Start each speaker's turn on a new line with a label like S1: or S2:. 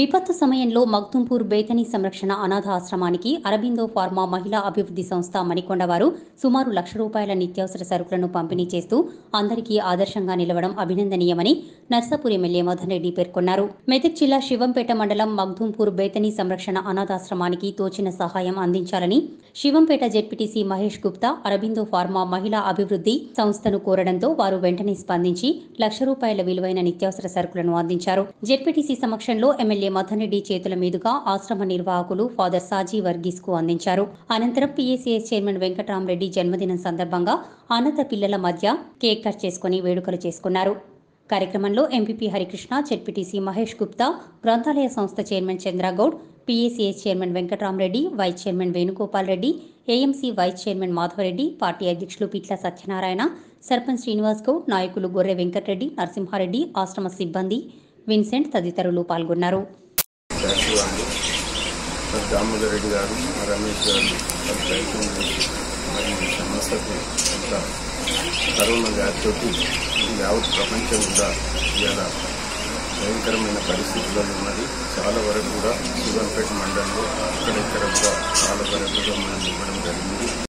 S1: విపత్తు సమయంలో మగ్దుంపూర్ బేతని సంరక్షణ అనాథ ఆశ్రమానికి అరబిందో ఫార్మా మహిళా అభివృద్ధి సంస్థ మణికొండ వారు సుమారు లక్ష రూపాయల నిత్యావసర సరుకులను పంపిణీ చేస్తూ అందరికీ ఆదర్శంగా నిలవడం అభినందనీయమని నర్సాపూర్ ఎమ్మెల్యే మదన్ రెడ్డి పేర్కొన్నారు మెదక్ జిల్లా శివంపేట మండలం మగ్దుంపూర్ బేతని సంరక్షణ అనాథాశ్రమానికి తోచిన సహాయం అందించాలని శివంపేట జెడ్పీటీసీ మహేష్ గుప్తా అరబిందో ఫార్మా మహిళా అభివృద్ధి సంస్థను కోరడంతో వారు వెంటనే స్పందించి లక్ష రూపాయల విలువైన నిత్యావసర సరుకులను అందించారు జెడ్పీటీసీ సమక్షంలో ఎమ్మెల్యే మదన్ రెడ్డి చేతుల మీదుగా ఆశ్రమ నిర్వాహకులు ఫాదర్ సాజీ వర్గీస్ కు అందించారు అనంతరం పీఏసీఎస్ చైర్మన్ వెంకటరామరెడ్డి జన్మదినం సందర్భంగా అనాథ పిల్లల మధ్య కేక్ కట్ చేసుకుని వేడుకలు చేసుకున్నారు కార్యక్రమంలో ఎంపీపీ హరికృష్ణ జెడ్పీటీసీ మహేష్ గుప్తా గ్రంథాలయ సంస్థ chairman Chandragoud PACS chairman Venkataramareddy vice chairman Venugopal Reddy AMC vice chairman Madhavareddy party అధ్యక్షులు పిట్ల సత్యనారాయణ సర్పంచ్ శ్రీనివాస్ గౌడ్ నాయకులు గొర్రె వెంకటరెడ్డి నరసింహారెడ్డి ఆశ్రమ సిబ్బంది విన్సెంట్ తదితరులు పాల్గొన్నారు
S2: శాస్త్రి వాళ్ళు మరి దామోదర్ రెడ్డి గారు రమేష్ గారు మరి ప్రయత్నం చేసి మరి ఈ సమస్యకు అంత కరోనా వ్యాధితోటి యావత్ ప్రపంచం కూడా ఇవాళ భయంకరమైన పరిస్థితుల్లో ఉన్నది చాలా వరకు కూడా శివన్పేట మండలంలో అక్కడెక్కడ కూడా చాలా వరకు కూడా మనం ఇవ్వడం జరిగింది